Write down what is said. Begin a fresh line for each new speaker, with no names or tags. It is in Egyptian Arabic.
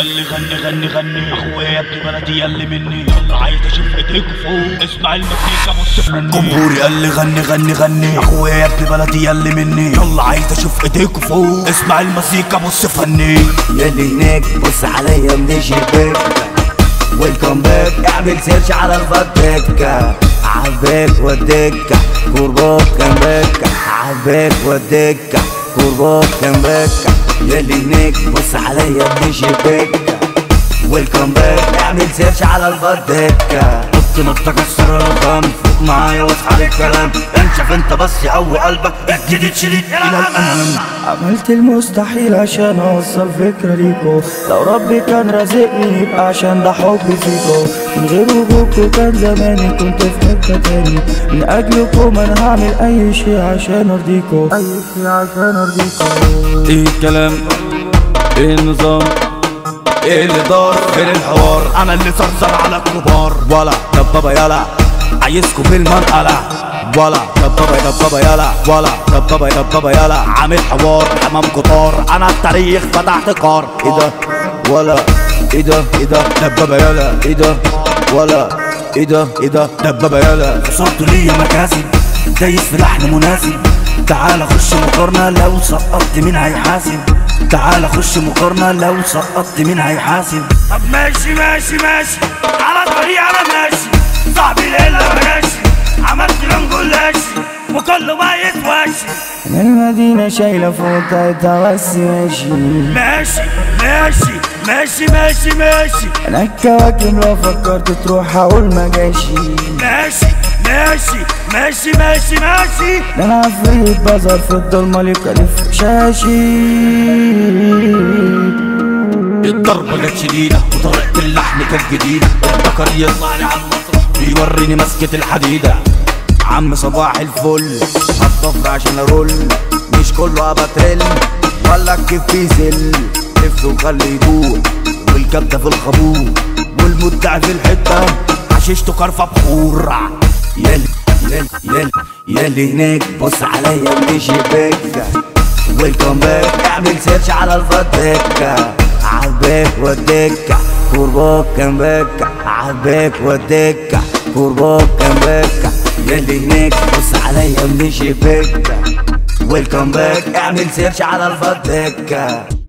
ياللي غني غني غني اخويا يا ابن بلدي ياللي مني يلا عايز اشوف ايديكوا فوق اسمع المزيكا بص في مني جمهوري ياللي غني غني غني اخويا يا ابن بلدي ياللي مني يلا عايز اشوف ايديكوا فوق اسمع المزيكا بص فني
يلي هناك بص عليا من الشباك ويلكم باك اعمل سيرش على الفضيكة عباك وديكة كورباك كان باكة عباك وديكة كورباك كان باكة يلي هناك بص عليا من الشباك ويلكم باك اعمل سيرش على الفضيكة نط نطة كسر الرقم فوق معايا واصحى الكلام انشف انت بس يقوي قلبك الجديد شديد الى الامام
عملت المستحيل عشان اوصل فكرة ليكو لو ربي كان رازقني يبقى عشان ده حبي فيكو من غير وجودكو كان زماني كنت في حتة تاني من اجلكم انا هعمل اي شي عشان ارضيكو اي شي عشان ارضيكو
ايه الكلام ايه النظام ايه اللي دار فين الحوار انا اللي صرصر على الكبار ولا دبابة يلا عايزكم بالمنقلة ولا دبابة دبابة يلا ولا دبابة دبابة يلا عامل حوار امام قطار انا التاريخ فتحت قار ايه ده ولا ايه ده ايه ده دبابة يلا ايه ده ولا ايه ده ايه ده دبابة يلا
صوته ليا مكاسب دايس في لحن مناسب تعال خش مقارنة لو سقطت مين هيحاسب تعال خش مقارنة لو سقطت مين هيحاسب
طب ماشي ماشي ماشي على الطريق انا ماشي صاحبي ليلة ماشي عملت لون جلاشي وكله ما يسواش
انا المدينة شايلة فوق بتاعتها بس ماشي
ماشي ماشي ماشي ماشي ماشي
انا الكواكب لو فكرت تروح هقول ما جاشي
ماشي ماشي ماشي ماشي ماشي
ده انا عفريت بظهر في الضلمة لكلف شاشي
الضربة كانت شديدة وطريقة اللحن كانت جديدة الذكر يطلع لي على المسرح بيوريني مسكة الحديدة
عم صباح الفل هتطفر عشان ارول مش كله ابقى ترل ولا كيف يزل لف وخلي يدور والكبده في الخابور
والمدعي في الحتة عششته كرفة بخور
يلي يلي يلي يلي هناك بص عليا من الشباك ويلكم باك اعمل سيرش على الفضيكة عباك وديكة كورباك كان باكة عباك وديكة كورباك كان باكة يلي هناك بص عليا من الشباك ويلكم باك اعمل سيرش على الفضيكة